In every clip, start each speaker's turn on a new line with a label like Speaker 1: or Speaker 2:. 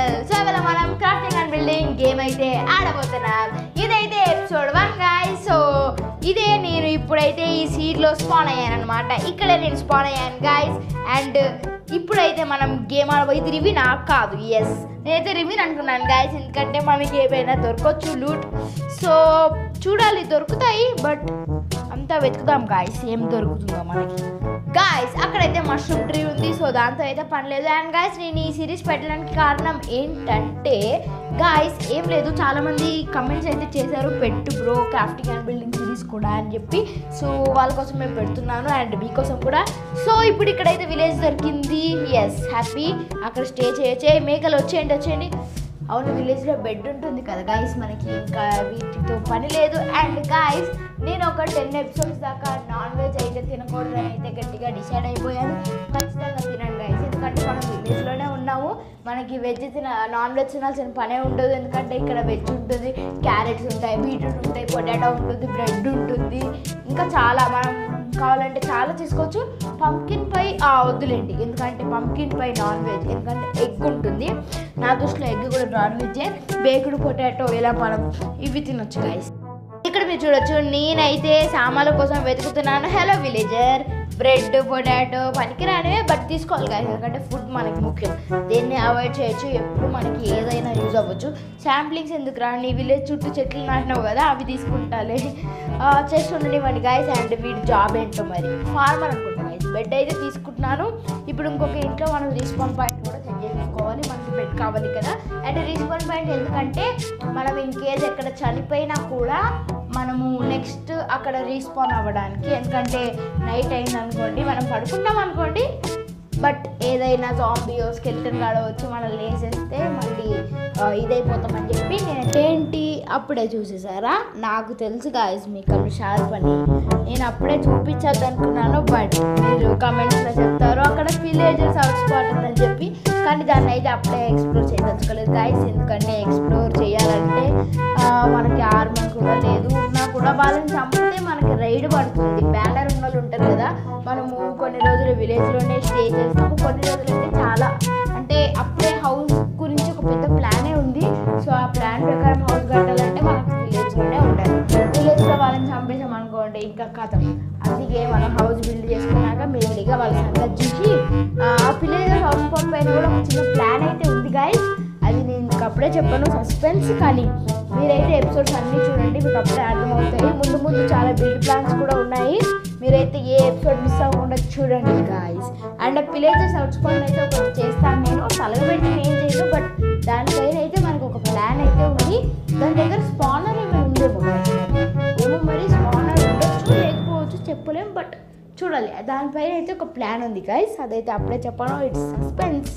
Speaker 1: Channel so ఇవాళ మనం crafting and building game అయితే ఆడబోతున్నాం ఇదైతే ఎపిసోడ్ వన్ గాయ్ సో ఇదే నేను ఇప్పుడైతే ఈ సీట్లో స్పాన్ అయ్యాను అనమాట ఇక్కడే నేను స్పాన్ అయ్యాను గాయస్ అండ్ ఇప్పుడైతే మనం గేమ్ ఆడబోయి రివి నాకు కాదు ఎస్ నేనైతే రివిన్ అనుకున్నాను గాయస్ ఎందుకంటే మనకి ఏమైనా దొరకవచ్చు లూట్ సో చూడాలి దొరుకుతాయి బట్ అంతా వెతుకుదాం గాయస్ ఏం దొరుకుతుందో మనకి గాయస్ అక్కడైతే మష్రూమ్ ట్రీ ఉంది సో దాంతో అయితే పని లేదు అండ్ గాయస్ నేను ఈ సిరీస్ పెట్టడానికి కారణం ఏంటంటే గాయస్ ఏం లేదు చాలామంది కమెంట్స్ అయితే చేశారు పెట్టు bro crafting and building series కూడా అని చెప్పి సో వాళ్ళ కోసం మేము పెడుతున్నాను అండ్ మీకోసం కూడా సో ఇప్పుడు ఇక్కడైతే విలేజ్ దొరికింది ఎస్ హ్యాపీ అక్కడ స్టే చేయొచ్చే మేకలు వచ్చేయండి వచ్చేయండి అవును విలేజ్లో బెడ్ ఉంటుంది కదా గాయస్ మనకి ఇంకా వీటితో పని లేదు అండ్ గాయస్ నేను ఒక టెన్ ఎపిసోడ్స్ దాకా నాన్ వెజ్ అయితే తినకూడదని అయితే గట్టిగా డిసైడ్ అయిపోయాను ఖచ్చితంగా తినండి గాయస్ ఎందుకంటే మనం విలేజ్లోనే ఉన్నాము మనకి వెజ్ తిన నాన్ వెజ్ తినాల్సిన పనే ఉండదు ఎందుకంటే ఇక్కడ వెజ్ ఉంటుంది క్యారెట్స్ ఉంటాయి బీట్రూట్ ఉంటాయి పొటాటో ఉంటుంది బ్రెడ్ ఉంటుంది ఇంకా చాలా మనం కావాలంటే చాలా తీసుకోవచ్చు పంకిన్ పై ఆ, వద్దులేండి ఎందుకంటే పంకిన్ పై నాన్ వెజ్ ఎందుకంటే ఎగ్ ఉంటుంది నా దృష్టిలో ఎగ్ కూడా నాన్ వెజ్జే బేకుడు పొటాటో ఇలా మనం ఇవి తినొచ్చు గైస్ ఇక్కడ మీరు చూడొచ్చు నేనైతే సామాన్ల కోసం వెతుకుతున్నాను హలో విలేజర్ బ్రెడ్ పొటాటో పనికిరానివే బట్ తీసుకోవాలి కదా ఎందుకంటే ఫుడ్ మనకి ముఖ్యం దీన్ని అవాయిడ్ చేయొచ్చు ఎప్పుడు మనకి ఏదైనా యూజ్ అవ్వచ్చు శాంప్లింగ్స్ ఎందుకు రా నీ విలేజ్ చుట్టూ చెట్లు నాటినావు కదా అవి తీసుకుంటాలే చేస్తుండనివ్వండి గాయస్ అండ్ వీడి జాబ్ ఏంటో మరి ఫార్మర్ అనుకుంటా గాయస్ బెడ్ అయితే తీసుకుంటున్నాను ఇప్పుడు ఇంకొక ఇంట్లో మనం రీస్పాన్ పాయింట్ కూడా సెట్ చేసుకోవాలి మనకి బెడ్ కావాలి కదా అండ్ రీస్పాన్ పాయింట్ ఎందుకంటే మనం ఇన్ కేస్ ఎక్కడ చనిపోయినా కూడా మనము నెక్స్ట్ అక్కడ రీస్పాన్ అవ్వడానికి ఎందుకంటే నైట్ అయింది అనుకోండి మనం పడుకుంటాం అనుకోండి బట్ ఏదైనా జాంబియో స్కెల్టన్ కాడవచ్చు మనం లేసేస్తే మళ్ళీ ఆ, ఇదైపోతామని చెప్పి నేను ఏంటి అప్పుడే చూసేసారా నాకు తెలుసు గాయస్ మీకు అవి షార్ప్ అని నేను అప్పుడే చూపించద్దు అనుకున్నాను బట్ మీరు కమెంట్స్లో చెప్తారు అక్కడ విలేజెస్ అవుట్ స్పాట్ ఉందని చెప్పి కానీ దాన్ని అయితే అప్పుడే ఎక్స్ప్లోర్ చేయదలుచుకోలేదు గాయస్ ఎందుకంటే ఎక్స్ప్లోర్ చేయాలంటే ఆ, మనకి ఆర్మర్ కూడా లేదు ఉన్నా కూడా వాళ్ళని చంపితే మనకి రైడ్ పడుతుంది బ్యానర్ ఉన్న వాళ్ళు ఉంటారు కదా మనము కొన్ని రోజులు విలేజ్లోనే స్టే చేస్తాము కొన్ని రోజులు అంటే చాలా అంటే అప్పుడే హౌస్ గురించి ఒక పెద్ద ప్లానే ఉంది సో ఆ ప్లాన్ ప్రకారం హౌస్ కట్టాలంటే మనకు విలేజ్లోనే ఉండాలి విలేజ్లో వాళ్ళని చంపేసాం అనుకోండి ఇంకా కథం అందుకే మనం హౌస్ బిల్డ్ చేసుకున్నాక మెల్లిగా వాళ్ళ సంగతి చూసి ఆ విలేజ్ హౌస్ పంప్ పైన కూడా ఒక చిన్న ప్లాన్ అయితే ఉంది గాయస్ అది నేను మీకు అప్పుడే చెప్పాను సస్పెన్స్ కానీ మీరైతే ఎపిసోడ్స్ అన్నీ చూడండి మీకు అప్పుడే అర్థమవుతాయి ముందు ముందు చాలా బిల్డ్ ప్లాన్స్ కూడా ఉన్నాయి మీరైతే ఏ ఎపిసోడ్ మిస్ అవ్వకుండా చూడండి గాయస్ అండ్ విలేజెస్ అవుట్స్పాట్ అయితే ఒకటి చేస్తాను నేను తలగబెట్టి ఏం చేయను బట్ దానిపైన అయితే మనకు ఒక ప్లాన్ అయితే ఉంది దాని దగ్గర స్పానర్ ఏమైనా ఉందేమో guys. ఏమో మరి స్పానర్ ఉండొచ్చు లేకపోవచ్చు చెప్పలేం బట్ చూడాలి దానిపైన అయితే ఒక ప్లాన్ ఉంది గైస్ అదైతే అప్పుడే చెప్పాను ఇట్స్ సస్పెన్స్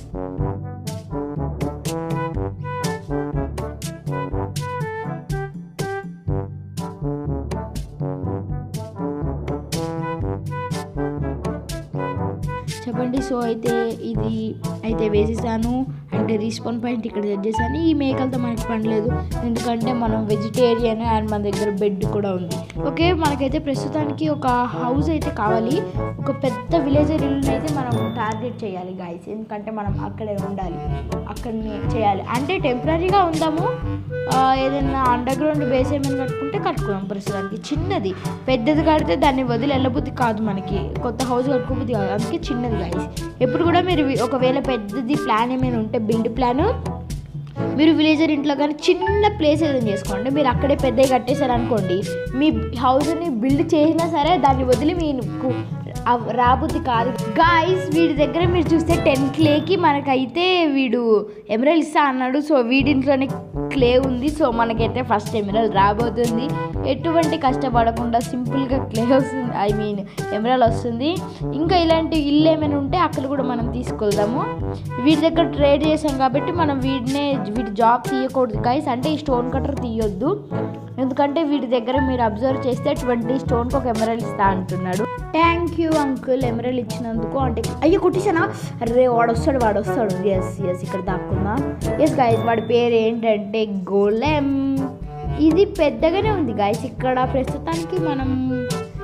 Speaker 1: చెప్పండి సో అయితే ఇది అయితే వేసేసాను అంటే రీస్పాన్ పాయింట్ ఇక్కడ సెట్ చేశాను ఈ మేకలతో మనకి పని లేదు ఎందుకంటే మనం వెజిటేరియన్ అండ్ మన దగ్గర బెడ్ కూడా ఉంది ఓకే మనకైతే ప్రస్తుతానికి ఒక హౌస్ అయితే కావాలి ఒక పెద్ద విలేజర్ ఇల్లుని అయితే మనం టార్గెట్ చేయాలి గాయస్ ఎందుకంటే మనం అక్కడే ఉండాలి అక్కడనే చేయాలి అంటే టెంపరీగా ఉందాము ఆ, ఏదైనా అండర్ గ్రౌండ్ బేస్ ఏమైనా కట్టుకుంటే కట్టుకున్నాం ప్రస్తుతానికి చిన్నది పెద్దది కడితే దాన్ని వదిలి వెళ్ళబుద్ధి కాదు మనకి కొత్త హౌస్ కట్టుకోబుద్ధి కాదు అందుకే చిన్నది గాయస్ ఎప్పుడు కూడా మీరు వి- ఒకవేళ పెద్దది ప్లాన్ ఏమైనా ఉంటే బిల్డ్ ప్లాన్ మీరు విలేజర్ ఇంట్లో కానీ చిన్న ప్లేస్ ఏదైనా చేసుకోండి మీరు అక్కడే పెద్దవి కట్టేశారు అనుకోండి మీ హౌస్ని బిల్డ్ చేసినా సరే దాన్ని వదిలి మీకు అవ్- రాబుద్ది కాదు గాయస్ వీడి దగ్గర మీరు చూస్తే టెన్ క్లేకి మనకైతే వీడు ఎమరల్ ఇస్తా అన్నాడు సో వీడింట్లోనే క్లే ఉంది సో మనకైతే ఫస్ట్ ఎమరల్ రాబోతుంది ఎటువంటి కష్టపడకుండా సింపుల్గా క్లే వస్తుంది ఐ మీన్ ఎమరల్ వస్తుంది ఇంకా ఇలాంటి ఇల్లు ఏమైనా ఉంటే అక్కడ కూడా మనం తీసుకెళ్దాము వీడి దగ్గర ట్రేడ్ చేసాం కాబట్టి మనం వీడినే వీడి జాబ్ తీయకూడదు గైస్ అంటే ఈ స్టోన్ కటర్ తీయొద్దు ఎందుకంటే వీడి దగ్గర మీరు అబ్జర్వ్ చేస్తే ట్వంటీ స్టోన్కి ఒక ఎమరల్ ఇస్తా అంటున్నాడు థ్యాంక్ యూ అంకుల్ ఎమరల్ ఇచ్చినందుకు అంటే అయ్యో కొట్టేసానా అరే వాడు వస్తాడు వాడు వస్తాడు ఎస్ ఎస్ ఇక్కడ దాక్కుందా ఎస్ గాయస్ వాడి పేరు ఏంటంటే గోలెం ఇది పెద్దగానే ఉంది గాయస్ ఇక్కడ ప్రస్తుతానికి మనం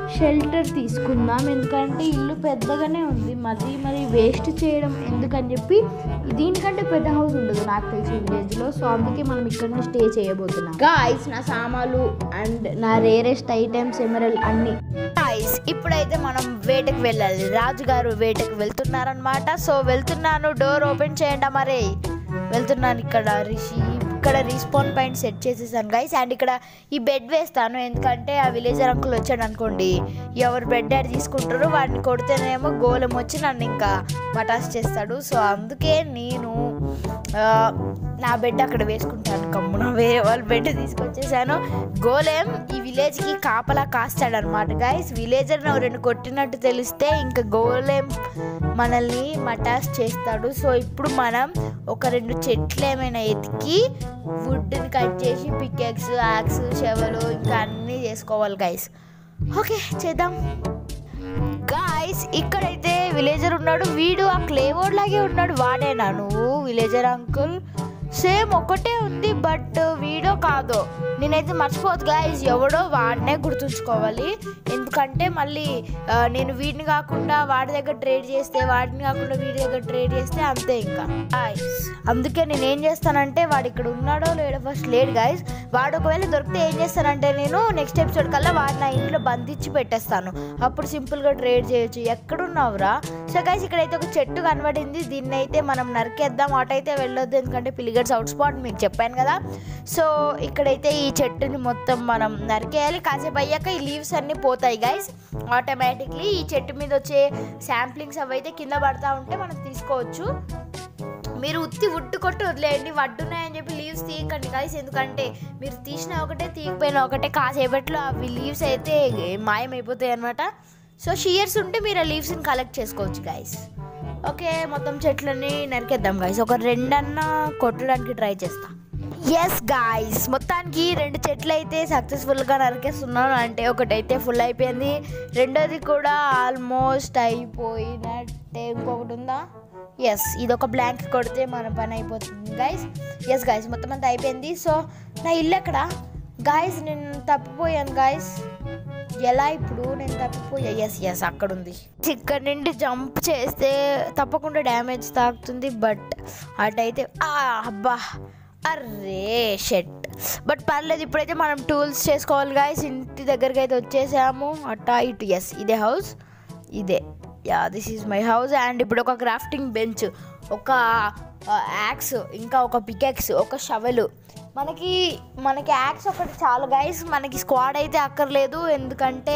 Speaker 1: షెల్టర్ తీసుకుందాం ఎందుకంటే ఇల్లు పెద్దగానే ఉంది మరీ మరి వేస్ట్ చేయడం ఎందుకని చెప్పి దీనికంటే పెద్ద హౌస్ ఉండదు నాకు తెలిసి విలేజ్లో సో అందుకే మనం ఇక్కడనే స్టే చేయబోతున్నాం గాయస్ నా సామాన్లు అండ్ నా రేరెస్ట్ ఐటమ్స్ ఎమరల్ అన్ని గాయస్ ఇప్పుడైతే మనం వేటకు వెళ్ళాలి రాజుగారు వేటకు వెళ్తున్నారనమాట సో వెళ్తున్నాను డోర్ ఓపెన్ చేయండి మరి వెళ్తున్నాను ఇక్కడ రిషి ఇక్కడ రీస్పాన్ పాయింట్ సెట్ చేసేసాను గైస్ అండ్ ఇక్కడ ఈ బెడ్ వేస్తాను ఎందుకంటే ఆ విలేజర్ అంకుల్ వచ్చాడు అనుకోండి ఎవరు బెడ్ ఆడి తీసుకుంటారో వాడిని కొడితేనేమో గోళం వచ్చి నన్ను ఇంకా మటాస్ చేస్తాడు సో అందుకే నేను ఆ, నా బెడ్ అక్కడ వేసుకుంటాను కమ్మున వేరే వాళ్ళ బెడ్ తీసుకొచ్చేసాను గోలేం ఈ విలేజ్కి కాపలా కాస్తాడనమాట గైస్ విలేజర్ రెండు కొట్టినట్టు తెలిస్తే ఇంకా గోలేం మనల్ని మటాస్ చేస్తాడు సో ఇప్పుడు మనం ఒక రెండు చెట్లు ఏమైనా ఎతికి వుడ్ని కట్ చేసి పికెక్స్ యాక్స్ చెవలు ఇంకా అన్నీ చేసుకోవాలి గైస్ ఓకే చేద్దాం గాయస్ ఇక్కడైతే విలేజర్ ఉన్నాడు వీడు ఆ క్లేవోర్డ్ లాగే ఉన్నాడు వాడేనా నువ్వు విలేజర్ అంకుల్ సేమ్ ఒకటే ఉంది బట్ వీడో కాదో నేనైతే మర్చిపోదు గాయస్ ఎవడో వాడినే గుర్తుంచుకోవాలి ఎందుకంటే మళ్ళీ ఆ, నేను వీడిని కాకుండా వాడి దగ్గర ట్రేడ్ చేస్తే వాడిని కాకుండా వీడి దగ్గర ట్రేడ్ చేస్తే అంతే ఇంకా గాయస్ అందుకే నేను ఏం చేస్తానంటే వాడు ఇక్కడ ఉన్నాడో లేడో ఫస్ట్ లేడు గాయస్ వాడు ఒకవేళ దొరికితే ఏం చేస్తానంటే నేను నెక్స్ట్ ఎపిసోడ్ కల్లా వాడు నా ఇంట్లో బంధించి పెట్టేస్తాను అప్పుడు సింపుల్గా ట్రేడ్ చేయొచ్చు ఎక్కడున్నావురా సో గైస్ ఇక్కడైతే ఒక చెట్టు కనబడింది దీన్ని అయితే మనం నరికేద్దాం అటైతే వెళ్ళొద్దు ఎందుకంటే పిలిగడ్స్ అవుట్ స్పాట్ మీకు చెప్పాను కదా సో ఇక్కడైతే ఈ చెట్టుని మొత్తం మనం నరికేయాలి కాసేపు అయ్యాక ఈ లీవ్స్ అన్నీ పోతాయి గైస్ ఆటోమేటిక్లీ ఈ చెట్టు మీద వచ్చే శాంప్లింగ్స్ అవి అయితే కింద పడతా ఉంటే మనం తీసుకోవచ్చు మీరు ఉత్తి ఉట్టు కొట్టి వదిలేయండి వడ్డున్నాయని చెప్పి లీవ్స్ తీయకండి గైస్ ఎందుకంటే మీరు తీసిన ఒకటే తీయకపోయినా ఒకటే కాసేపట్లో అవి లీవ్స్ అయితే మాయమైపోతాయి అనమాట సో షియర్స్ ఉంటే మీరు ఆ లీవ్స్ని కలెక్ట్ చేసుకోవచ్చు గైస్ ఓకే మొత్తం చెట్లని నరికేద్దాం గైస్ ఒక రెండన్నా కొట్టడానికి ట్రై చేస్తా ఎస్ గాయస్ మొత్తానికి రెండు చెట్లు అయితే సక్సెస్ఫుల్గా నరికేస్తున్నాను అంటే ఒకటైతే ఫుల్ అయిపోయింది రెండోది కూడా ఆల్మోస్ట్ అయిపోయినట్టే ఇంకొకటి ఉందా ఎస్ ఇది ఒక బ్లాంక్ కొడితే మన పని అయిపోతుంది గైస్ ఎస్ గాయస్ మొత్తం అంతా అయిపోయింది సో నా ఇల్లు ఎక్కడ గాయస్ నేను తప్పిపోయాను గాయస్ ఎలా ఇప్పుడు నేను తప్పిపోయా ఎస్ ఎస్ అక్కడ ఉంది ఇక్కడ నుండి జంప్ చేస్తే తప్పకుండా డ్యామేజ్ తాకుతుంది బట్ అటైతే ఆ, అబ్బా అర్రే షెట్ బట్ పర్లేదు ఇప్పుడైతే మనం టూల్స్ చేసుకోవాలి గాయస్ ఇంటి దగ్గరికి అయితే వచ్చేసాము అట్టా ఇటు ఎస్ ఇదే హౌస్ ఇదే yeah this is my house and ఇప్పుడు ఒక క్రాఫ్టింగ్ బెంచ్ ఒక యాక్స్ ఇంకా ఒక పికెక్స్ ఒక షవెల్ మనకి మనకి యాక్స్ ఒకటి చాలు గైస్ మనకి స్క్వాడ్ అయితే అక్కర్లేదు ఎందుకంటే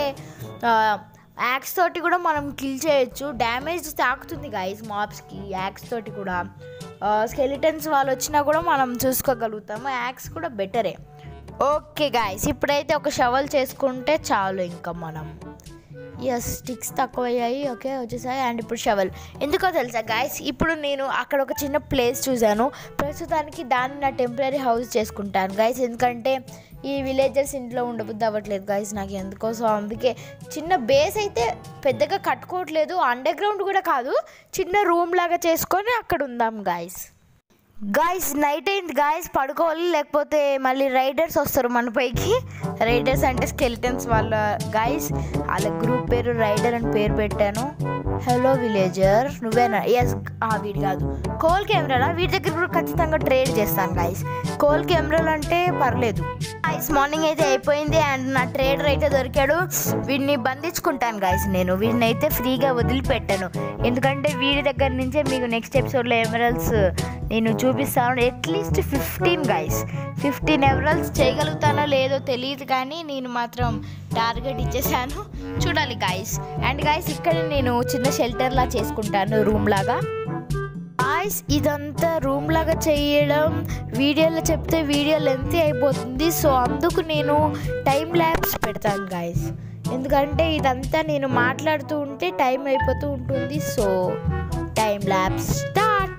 Speaker 1: యాక్స్ తోటి కూడా మనం కిల్ చేయొచ్చు డ్యామేజ్ తాకుతుంది గైస్ మాప్స్కి యాక్స్ తోటి కూడా స్కెలిటన్స్ వాళ్ళు వచ్చినా కూడా మనం చూసుకోగలుగుతాము యాక్స్ కూడా బెటరే ఓకే గాయస్ ఇప్పుడైతే ఒక షవల్ చేసుకుంటే చాలు ఇంకా మనం ఎస్ స్టిక్స్ తక్కువ అయ్యాయి ఓకే వచ్చేసాయి అండ్ ఇప్పుడు షవల్ ఎందుకో తెలుసా గాయస్ ఇప్పుడు నేను అక్కడ ఒక చిన్న ప్లేస్ చూశాను ప్రస్తుతానికి దాన్ని నా టెంపరీ హౌస్ చేసుకుంటాను గాయస్ ఎందుకంటే ఈ విలేజర్స్ ఇంట్లో ఉండబుద్ది అవ్వట్లేదు గాయస్ నాకు ఎందుకో సో అందుకే చిన్న బేస్ అయితే పెద్దగా కట్టుకోవట్లేదు అండర్ గ్రౌండ్ కూడా కాదు చిన్న రూమ్ లాగా చేసుకొని అక్కడ ఉందాం గాయస్ గాయస్ నైట్ అయింది గాయస్ పడుకోవాలి లేకపోతే మళ్ళీ రైడర్స్ వస్తారు మన పైకి రైడర్స్ అంటే స్కెలిటన్స్ వాళ్ళ గాయస్ వాళ్ళ గ్రూప్ పేరు రైడర్ అని పేరు పెట్టాను హలో విలేజర్ నువ్వేనా ఎస్ వీడి కాదు కోల్ కెమెరా వీడి దగ్గర కూడా ఖచ్చితంగా ట్రేడ్ చేస్తాను గాయస్ కోల్ కెమెరాలు అంటే పర్లేదు గాయస్ మార్నింగ్ అయితే అయిపోయింది అండ్ నా ట్రేడర్ అయితే దొరికాడు వీడిని బంధించుకుంటాను గాయస్ నేను వీడిని అయితే ఫ్రీగా వదిలిపెట్టాను ఎందుకంటే వీడి దగ్గర నుంచే మీకు నెక్స్ట్ ఎపిసోడ్లో ఎమరల్స్ నేను చూపిస్తాను at least fifteen guys fifteen emeralds చేయగలుగుతానో లేదో తెలియదు కానీ నేను మాత్రం టార్గెట్ ఇచ్చేసాను చూడాలి గాయస్ అండ్ గాయస్ ఇక్కడ నేను చిన్న షెల్టర్ లా చేసుకుంటాను రూమ్ లాగా గాయస్ ఇదంతా రూమ్ లాగా చేయడం వీడియోలో చెప్తే వీడియో లెంత్ అయిపోతుంది సో అందుకు నేను టైం ల్యాబ్స్ పెడతాను గాయస్ ఎందుకంటే ఇదంతా నేను మాట్లాడుతూ ఉంటే టైం అయిపోతూ ఉంటుంది సో టైం ల్యాబ్స్ స్టార్ట్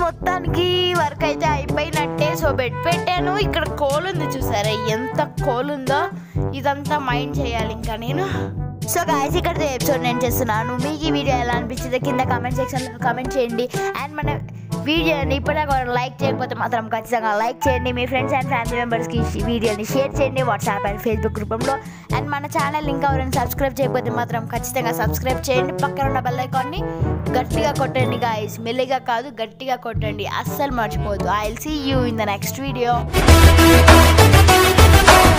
Speaker 1: మొత్తానికి వర్క్ అయితే అయిపోయినట్టే సో బెడ్ పెట్టాను ఇక్కడ కోల్ ఉంది చూసారా ఎంత కోల్ ఉందో ఇదంతా మైండ్ చేయాలి ఇంకా నేను సో గాయస్ ఇక్కడ ఎపిసోడ్ నేను చేస్తున్నాను మీకు ఈ వీడియో ఎలా అనిపించింది కింద కామెంట్ సెక్షన్లో కామెంట్ చేయండి అండ్ మన వీడియోని ఇప్పటిదాకా లైక్ చేయకపోతే మాత్రం ఖచ్చితంగా లైక్ చేయండి మీ ఫ్రెండ్స్ అండ్ ఫ్యామిలీ మెంబర్స్కి ఈ వీడియోని షేర్ చేయండి వాట్సాప్ అండ్ ఫేస్బుక్ రూపంలో అండ్ మన ఛానల్ ఇంకా ఎవరైనా సబ్స్క్రైబ్ చేయకపోతే మాత్రం ఖచ్చితంగా సబ్స్క్రైబ్ చేయండి పక్కన ఉన్న బెల్ ఐకాన్ని గట్టిగా కొట్టండి గాయస్ మెల్లిగా కాదు గట్టిగా కొట్టండి అస్సలు మర్చిపోవద్దు I will see you in the next video